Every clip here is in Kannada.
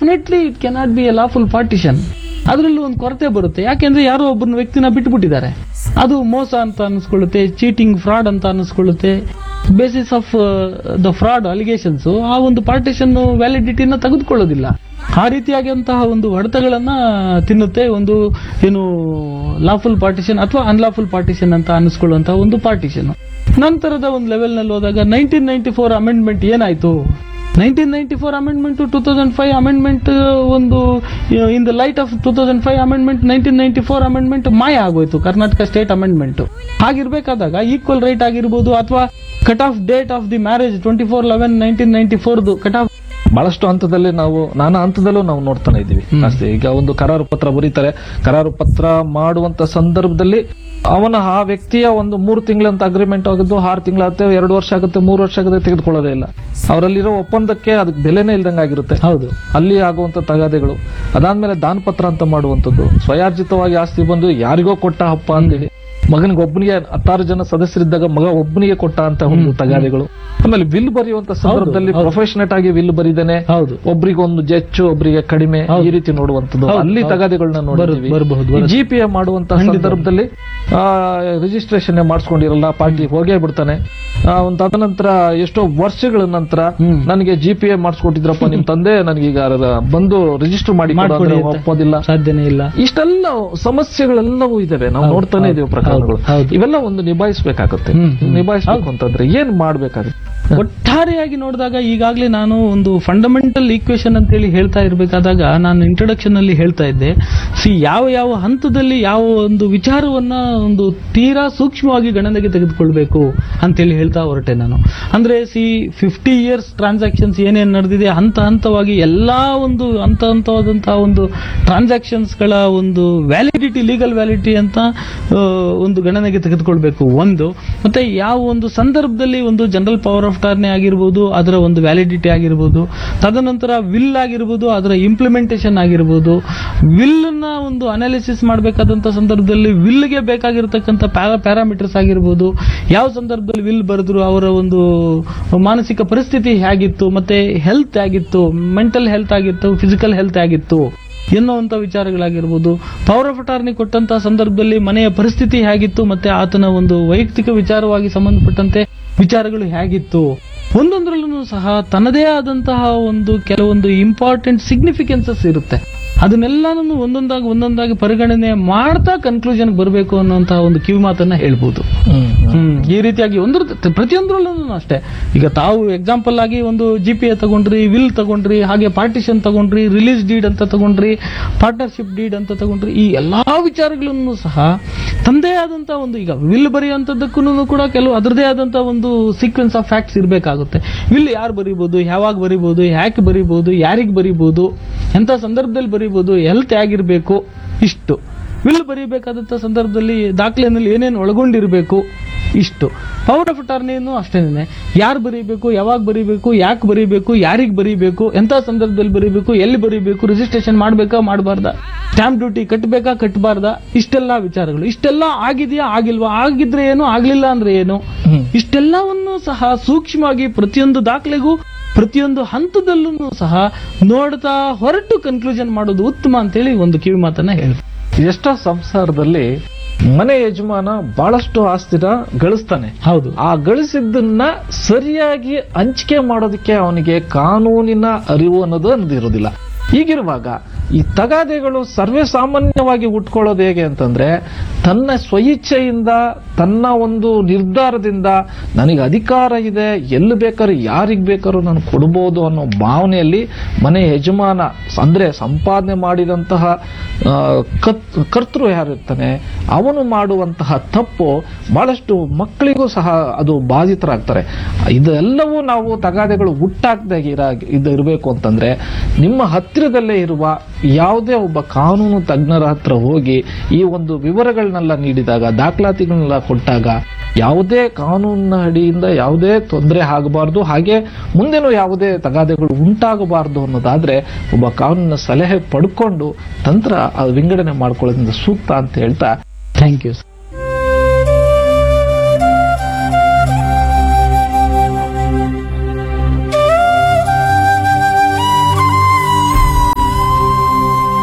Definitely it cannot be a lawful partition ಅದರಲ್ಲೂ ಒಂದು ಕೊರತೆ ಬರುತ್ತೆ ಯಾಕೆಂದ್ರೆ ಯಾರೋ ಒಬ್ಬನ ವ್ಯಕ್ತಿನ ಬಿಟ್ಬಿಟ್ಟಿದ್ದಾರೆ ಅದು ಮೋಸ ಅಂತ ಅನಿಸ್ಕೊಳ್ಳುತ್ತೆ ಚೀಟಿಂಗ್ ಫ್ರಾಡ್ ಅಂತ ಅನಿಸ್ಕೊಳ್ಳುತ್ತೆ basis of the fraud allegations ಆ ಒಂದು ಪಾರ್ಟಿಷನ್ ವ್ಯಾಲಿಡಿಟಿನ ತೆಗೆದುಕೊಳ್ಳೋದಿಲ್ಲ ಆ ರೀತಿಯಾಗಿಂತಹ ಒಂದು ಹೊಡೆತಗಳನ್ನ ತಿನ್ನುತ್ತೆ ಒಂದು ಏನು ಲಾಫುಲ್ ಪಾರ್ಟಿಷನ್ ಅಥವಾ ಅನ್ಲಾಫುಲ್ ಪಾರ್ಟಿಷನ್ ಅಂತ ಅನಿಸ್ಕೊಳ್ಳುವಂತಹ ಒಂದು ಪಾರ್ಟಿಷನ್ ನಂತರದ ಒಂದು ಲೆವೆಲ್ ನಲ್ಲಿ ಹೋದಾಗ ನೈನ್ಟೀನ್ ನೈನ್ಟಿ ಫೋರ್ ಅಮೆಂಡ್ಮೆಂಟ್ ಏನಾಯ್ತು nineteen ninety four amendment two thousand five amendment ಒಂದು in the light of two thousand five amendment nineteen ninety four amendment ಮಾಯ ಆಗೋಯ್ತು ಕರ್ನಾಟಕ ಸ್ಟೇಟ್ ಅಮೆಂಡ್ಮೆಂಟ್ ಹಾಗಿರ್ಬೇಕಾದಾಗ ಈಕ್ವಲ್ ರೈಟ್ ಆಗಿರ್ಬೋದು ಅಥವಾ cut off date of the marriage twenty four eleven nineteen ninety ಫೋರ್ದು ಕಟ್ ಆಫ್ ಬಹಳಷ್ಟು ಹಂತದಲ್ಲಿ ನಾವು ನಾನಾ ಹಂತದಲ್ಲೂ ನಾವು ನೋಡ್ತಾನೆ ಇದೀವಿ ಅಷ್ಟೇ ಈಗ ಒಂದು ಕರಾರು ಪತ್ರ ಬರೀತಾರೆ ಕರಾರು ಪತ್ರ ಮಾಡುವಂತ ಸಂದರ್ಭದಲ್ಲಿ ಅವನ ಆ ವ್ಯಕ್ತಿಯ ಒಂದು ಮೂರು ತಿಂಗಳಂತ ಅಗ್ರಿಮೆಂಟ್ ಆಗಿದ್ದು ಆರು ತಿಂಗಳಾಗುತ್ತೆ ಎರಡು ವರ್ಷ ಆಗುತ್ತೆ ಮೂರು ವರ್ಷ ಆಗುತ್ತೆ ತೆಗೆದುಕೊಳ್ಳೋದೇ ಇಲ್ಲ ಅವರಲ್ಲಿರೋ ಒಪ್ಪಂದಕ್ಕೆ ಅದಕ್ಕೆ ಬೆಲೆನೇ ಇಲ್ದಂಗಾಗಿರುತ್ತೆ ಹೌದು ಅಲ್ಲಿ ಆಗುವಂತ ತಗಾದೆಗಳು ಅದಾದ್ಮೇಲೆ ದಾನಪತ್ರ ಅಂತ ಮಾಡುವಂತದ್ದು ಸ್ವಯಾರ್ಜಿತವಾಗಿ ಆಸ್ತಿ ಬಂದು ಯಾರಿಗೋ ಕೊಟ್ಟ ಹಪ್ಪ ಅಂತೇಳಿ ಮಗನಿಗೆ ಒಬ್ಬನಿಗೆ ಹತ್ತಾರು ಜನ ಸದಸ್ಯರಿದ್ದಾಗ ಮಗ ಒಬ್ಬನಿಗೆ ಕೊಟ್ಟ ಅಂತ ಒಂದು ತಗಾದೆಗಳು ಆಮೇಲೆ ವಿಲ್ ಬರೆಯುವಂತ ಸಂದರ್ಭದಲ್ಲಿ ಪ್ರೊಫೆಷನೇಟ್ ಆಗಿ ವಿಲ್ ಬರಿದೇನೆ ಹೌದು ಒಬ್ರಿಗೆ ಒಂದು ಜೆಚ್ಚು ಒಬ್ರಿಗೆ ಕಡಿಮೆ ಈ ರೀತಿ ನೋಡುವಂತದ್ದು ಹೌದು, ಅಲ್ಲಿ ಹೌದು. ತಗಾದೆಗಳನ್ನ ನೋಡಿದ್ವಿ ಬರಬಹುದು, ಬರಬಹುದು. ಜಿ ಪಿ ಎ ಮಾಡುವಂತ ಸಂದರ್ಭದಲ್ಲಿ ರಿಜಿಸ್ಟ್ರೇಷನ್ ಮಾಡಿಸ್ಕೊಂಡಿರಲ್ಲ ಪಾರ್ಟಿ ಹೋಗೇ ಬಿಡ್ತಾನೆ ಆ, ಒಂದು ತದನಂತರ ಎಷ್ಟೋ ವರ್ಷಗಳ ನಂತರ ಹ್ಮ್. ನನಗೆ ಜಿ ಪಿ ಎ ಮಾಡಿಸ್ಕೊಟ್ಟಿದ್ರಪ್ಪ ನಿಮ್ ತಂದೆ ನನಗೀಗ ಅದ್ರ ಬಂದು ರಿಜಿಸ್ಟರ್ ಮಾಡಿ ಕೊಡು ಮಾಡ್ಕೊಡಿ ಅಂದ್ರೆ ಅಂತ. ಒಪ್ಪೋದಿಲ್ಲ ಸಾಧ್ಯನೇ ಇಲ್ಲ ಇಷ್ಟೆಲ್ಲ ಸಮಸ್ಯೆಗಳೆಲ್ಲವೂ ಇದಾವೆ ನಾವು ಹೌದು, ನೋಡ್ತಾನೆ ಹೌದು, ಇದೀವಿ ಪ್ರಕರಣಗಳು ಹೌದು, ಹೌದು. ಇವೆಲ್ಲ ಒಂದು ನಿಭಾಯಿಸಬೇಕಾಗುತ್ತೆ ಹ್ಮ್, ಹ್ಮ್. ನಿಭಾಯಿಸಬೇಕು ಅಂತಂದ್ರೆ ಏನ್ ಮಾಡ್ಬೇಕಾಗುತ್ತೆ ಒಟ್ಟಾರೆಯಾಗಿ ನೋಡಿದಾಗ ಈಗಾಗಲೇ ನಾನು ಒಂದು ಫಂಡಮೆಂಟಲ್ ಈಕ್ವೇಶನ್ ಅಂತ ಹೇಳಿ ಹೇಳ್ತಾ ಇರಬೇಕಾದಾಗ ನಾನು ಇಂಟ್ರೊಡಕ್ಷನ್ ಅಲ್ಲಿ ಹೇಳ್ತಾ ಇದ್ದೆ ಸಿ ಯಾವ ಯಾವ ಹಂತದಲ್ಲಿ ಯಾವ ಒಂದು ವಿಚಾರವನ್ನ ಒಂದು ತೀರಾ ಸೂಕ್ಷ್ಮವಾಗಿ ಗಣನೆಗೆ ತೆಗೆದುಕೊಳ್ಬೇಕು ಅಂತೇಳಿ ಹೇಳ್ತಾ ಹೊರಟೆ ನಾನು ಅಂದ್ರೆ ಸಿ ಫಿಫ್ಟಿ ಇಯರ್ಸ್ ಟ್ರಾನ್ಸಾಕ್ಷನ್ಸ್ ಏನೇನು ನಡೆದಿದೆ ಹಂತ ಹಂತವಾಗಿ ಎಲ್ಲಾ ಒಂದು ಹಂತ ಹಂತವಾದಂತಹ ಒಂದು ಟ್ರಾನ್ಸಾಕ್ಷನ್ಸ್ ಗಳ ಒಂದು ವ್ಯಾಲಿಡಿಟಿ ಲೀಗಲ್ ವ್ಯಾಲಿಡಿಟಿ ಅಂತ ಆ, ಒಂದು ಗಣನೆಗೆ ತೆಗೆದುಕೊಳ್ಬೇಕು ಒಂದು ಮತ್ತೆ ಯಾವ ಒಂದು ಸಂದರ್ಭದಲ್ಲಿ ಒಂದು ಜನರಲ್ ಪವರ್ ಆಫ್ ಟಾರ್ನೆ ಆಗಿರ್ಬೋದು ಅದರ ಒಂದು ವ್ಯಾಲಿಡಿಟಿ ಆಗಿರ್ಬೋದು ತದನಂತರ ವಿಲ್ ಆಗಿರ್ಬೋದು ಅದರ ಇಂಪ್ಲಿಮೆಂಟೇಷನ್ ಆಗಿರ್ಬೋದು ವಿಲ್ ನ ಒಂದು ಅನಾಲಿಸಿಸ್ ಮಾಡಬೇಕಾದಂತ ಸಂದರ್ಭದಲ್ಲಿ ವಿಲ್ಗೆ ಬೇಕಾಗಿರತಕ್ಕಂಥ ಪ್ಯಾರಾಮೀಟರ್ಸ್ ಆಗಿರ್ಬೋದು ಯಾವ ಸಂದರ್ಭದಲ್ಲಿ ವಿಲ್ ಬರೆದ್ರು ಅವರ ಒಂದು ಮಾನಸಿಕ ಪರಿಸ್ಥಿತಿ ಹೇಗಿತ್ತು ಮತ್ತೆ ಹೆಲ್ತ್ ಆಗಿತ್ತು ಮೆಂಟಲ್ ಹೆಲ್ತ್ ಆಗಿತ್ತು ಫಿಸಿಕಲ್ ಹೆಲ್ತ್ ಆಗಿತ್ತು ಎನ್ನುವಂತ ವಿಚಾರಗಳಾಗಿರ್ಬೋದು ಪವರ್ ಆಫ್ ಅಟಾರ್ನಿ ಕೊಟ್ಟಂತಹ ಸಂದರ್ಭದಲ್ಲಿ ಮನೆಯ ಪರಿಸ್ಥಿತಿ ಹೇಗಿತ್ತು ಮತ್ತೆ ಆತನ ಒಂದು ವೈಯಕ್ತಿಕ ವಿಚಾರವಾಗಿ ಸಂಬಂಧಪಟ್ಟಂತೆ ವಿಚಾರಗಳು ಹೇಗಿತ್ತು ಒಂದೊಂದರಲ್ಲೂ ಸಹ ತನ್ನದೇ ಆದಂತಹ ಒಂದು ಕೆಲವೊಂದು ಇಂಪಾರ್ಟೆಂಟ್ ಸಿಗ್ನಿಫಿಕೆನ್ಸಸ್ ಇರುತ್ತೆ ಅದನ್ನೆಲ್ಲಾನು ಒಂದೊಂದಾಗಿ ಒಂದೊಂದಾಗಿ ಪರಿಗಣನೆ ಮಾಡ್ತಾ ಕನ್ಕ್ಲೂಷನ್ ಬರಬೇಕು ಅನ್ನುವಂತಹ ಒಂದು ಕಿವಿ ಮಾತನ್ನ ಹೇಳ್ಬೋದು ಹ್ಮ್ ಈ ರೀತಿಯಾಗಿ ಒಂದ್ರ ಪ್ರತಿಯೊಂದರಲ್ಲೂ ಅಷ್ಟೇ ಈಗ ತಾವು ಎಕ್ಸಾಂಪಲ್ ಆಗಿ ಒಂದು ಜಿ ಪಿ ಎ ತಗೊಂಡ್ರಿ ವಿಲ್ ತಗೊಂಡ್ರಿ ಹಾಗೆ ಪಾರ್ಟಿಷನ್ ತಗೊಂಡ್ರಿ ರಿಲೀಸ್ ಡೀಡ್ ಅಂತ ತಗೊಂಡ್ರಿ ಪಾರ್ಟ್ನರ್ಶಿಪ್ ಡೀಡ್ ಅಂತ ತಗೊಂಡ್ರಿ ಈ ಎಲ್ಲಾ ವಿಚಾರಗಳನ್ನು ಸಹ ತಂದೇ ಆದಂತ ಒಂದು ಈಗ ವಿಲ್ ಬರೆಯುವಂತದ್ದಕ್ಕೂ ಕೂಡ ಕೆಲವು ಅದರದೇ ಆದಂತ ಒಂದು ಸೀಕ್ವೆನ್ಸ್ ಆಫ್ ಫ್ಯಾಕ್ಟ್ಸ್ ಇರಬೇಕಾಗುತ್ತೆ ವಿಲ್ ಯಾರು ಬರಿಬಹುದು ಯಾವಾಗ ಬರಿಬಹುದು ಯಾಕೆ ಬರಿಬಹುದು ಯಾರಿಗೆ ಬರಿಬಹುದು ಎಂತ ಸಂದರ್ಭದಲ್ಲಿ ಬರಿಬಹುದು ಹೆಲ್ತ್ ಆಗಿರ್ಬೇಕು ಇಷ್ಟು ವಿಲ್ ಬರೀಬೇಕಾದಂತ ಸಂದರ್ಭದಲ್ಲಿ ದಾಖಲೆನಲ್ಲಿ ಏನೇನು ಒಳಗೊಂಡಿರಬೇಕು ಇಷ್ಟು ಪವರ್ ಆಫ್ ಅಟಾರ್ನಿಯನ್ನು ಅಷ್ಟೇನೆ ಯಾರು ಬರೀಬೇಕು ಯಾವಾಗ ಬರೀಬೇಕು ಯಾಕೆ ಬರೀಬೇಕು ಯಾರಿಗೆ ಬರೀಬೇಕು ಎಂತ ಸಂದರ್ಭದಲ್ಲಿ ಬರೀಬೇಕು ಎಲ್ಲಿ ಬರೀಬೇಕು ರಿಜಿಸ್ಟ್ರೇಷನ್ ಮಾಡಬೇಕಾ ಮಾಡಬಾರ್ದಾ ಸ್ಟಾಂಪ್ ಡ್ಯೂಟಿ ಕಟ್ಟಬೇಕಾ ಕಟ್ಟಬಾರ್ದಾ ಇಷ್ಟೆಲ್ಲ ವಿಚಾರಗಳು ಇಷ್ಟೆಲ್ಲ ಆಗಿದೆಯಾ ಆಗಿಲ್ವಾ ಆಗಿದ್ರೆ ಏನು ಆಗ್ಲಿಲ್ಲ ಅಂದ್ರೆ ಏನು ಇಷ್ಟೆಲ್ಲವನ್ನು ಸಹ ಸೂಕ್ಷ್ಮವಾಗಿ ಪ್ರತಿಯೊಂದು ದಾಖಲೆಗೂ ಪ್ರತಿಯೊಂದು ಹಂತದಲ್ಲೂ ಸಹ ನೋಡ್ತಾ ಹೊರಟು ಕನ್ಕ್ಲೂಷನ್ ಮಾಡೋದು ಉತ್ತಮ ಅಂತೇಳಿ ಒಂದು ಕಿವಿ ಮಾತನ್ನ ಹೇಳಿ ಎಷ್ಟೋ ಸಂಸಾರದಲ್ಲಿ ಮನೆ ಯಜಮಾನ ಬಹಳಷ್ಟು ಆಸ್ತಿನ ಗಳಿಸ್ತಾನೆ ಹೌದು ಆ ಗಳಿಸಿದ್ದನ್ನ ಸರಿಯಾಗಿ ಹಂಚಿಕೆ ಮಾಡೋದಕ್ಕೆ ಅವನಿಗೆ ಕಾನೂನಿನ ಅರಿವು ಅನ್ನೋದು ಅನ್ನೋದು ಇರೋದಿಲ್ಲ ಹೀಗಿರುವಾಗ ಈ ತಗಾದೆಗಳು ಸರ್ವೇ ಸಾಮಾನ್ಯವಾಗಿ ಉಟ್ಕೊಳ್ಳೋದು ಹೇಗೆ ಅಂತಂದ್ರೆ ತನ್ನ ಸ್ವಇಚ್ಛೆಯಿಂದ ತನ್ನ ಒಂದು ನಿರ್ಧಾರದಿಂದ ನನಗೆ ಅಧಿಕಾರ ಇದೆ ಎಲ್ಲಿ ಬೇಕಾದ್ರೂ ಯಾರಿಗ್ ಬೇಕಾದ್ರೂ ನಾನು ಕೊಡ್ಬೋದು ಅನ್ನೋ ಭಾವನೆಯಲ್ಲಿ ಮನೆ ಯಜಮಾನ ಅಂದ್ರೆ ಸಂಪಾದನೆ ಮಾಡಿದಂತಹ ಆ, ಕತ್- ಕರ್ತೃ ಯಾರಿರ್ತಾನೆ ಅವನು ಮಾಡುವಂತಹ ತಪ್ಪು ಬಹಳಷ್ಟು ಮಕ್ಕಳಿಗೂ ಸಹ ಅದು ಬಾಧಿತರಾಗ್ತಾರೆ ಇದೆಲ್ಲವೂ ನಾವು ತಗಾದೆಗಳು ಹುಟ್ಟಾಕ್ದಾಗ ಇರ ಇದು ಇರಬೇಕು ಅಂತಂದ್ರೆ ನಿಮ್ಮ ಹತ್ತಿರದಲ್ಲೇ ಇರುವ ಯಾವುದೇ ಒಬ್ಬ ಕಾನೂನು ತಜ್ಞರ ಹತ್ರ ಹೋಗಿ ಈ ಒಂದು ವಿವರಗಳನ್ನೆಲ್ಲ ನೀಡಿದಾಗ ದಾಖಲಾತಿಗಳನ್ನೆಲ್ಲ ಕೊಟ್ಟಾಗ ಯಾವುದೇ ಕಾನೂನಿನ ಅಡಿಯಿಂದ ಯಾವುದೇ ತೊಂದರೆ ಆಗಬಾರ್ದು ಹಾಗೆ ಮುಂದೆನೂ ಯಾವುದೇ ತಗಾದೆಗಳು ಉಂಟಾಗಬಾರ್ದು ಅನ್ನೋದಾದ್ರೆ ಒಬ್ಬ ಕಾನೂನಿನ ಸಲಹೆ ಪಡ್ಕೊಂಡು ತಂತ್ರ ಅದು ವಿಂಗಡಣೆ ಮಾಡ್ಕೊಳ್ಳೋದ್ರಿಂದ ಸೂಕ್ತ ಅಂತ ಹೇಳ್ತಾ ಥ್ಯಾಂಕ್ ಯು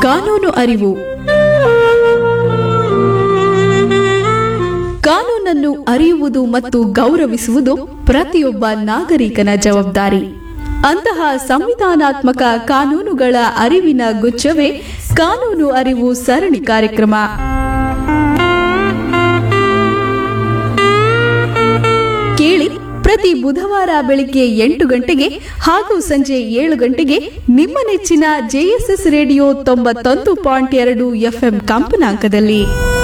ಕಾನೂನು ಅರಿವು ಕಾನೂನನ್ನು ಅರಿಯುವುದು ಮತ್ತು ಗೌರವಿಸುವುದು ಪ್ರತಿಯೊಬ್ಬ ನಾಗರಿಕನ ಜವಾಬ್ದಾರಿ ಅಂತಹ ಸಂವಿಧಾನಾತ್ಮಕ ಕಾನೂನುಗಳ ಅರಿವಿನ ಗುಚ್ಛವೇ ಕಾನೂನು ಅರಿವು ಸರಣಿ ಕಾರ್ಯಕ್ರಮ ಕೇಳಿ ಪ್ರತಿ ಬುಧವಾರ ಬೆಳಿಗ್ಗೆ ಎಂಟು ಗಂಟೆಗೆ ಹಾಗೂ ಸಂಜೆ ಏಳು ಗಂಟೆಗೆ ನಿಮ್ಮ ನೆಚ್ಚಿನ ಜೆಎಸ್ಎಸ್ ರೇಡಿಯೋ ತೊಂಬತ್ತೊಂದು ಪಾಯಿಂಟ್ ಎರಡು ಎಫ್ಎಂ ಕಂಪನಾಂಕದಲ್ಲಿ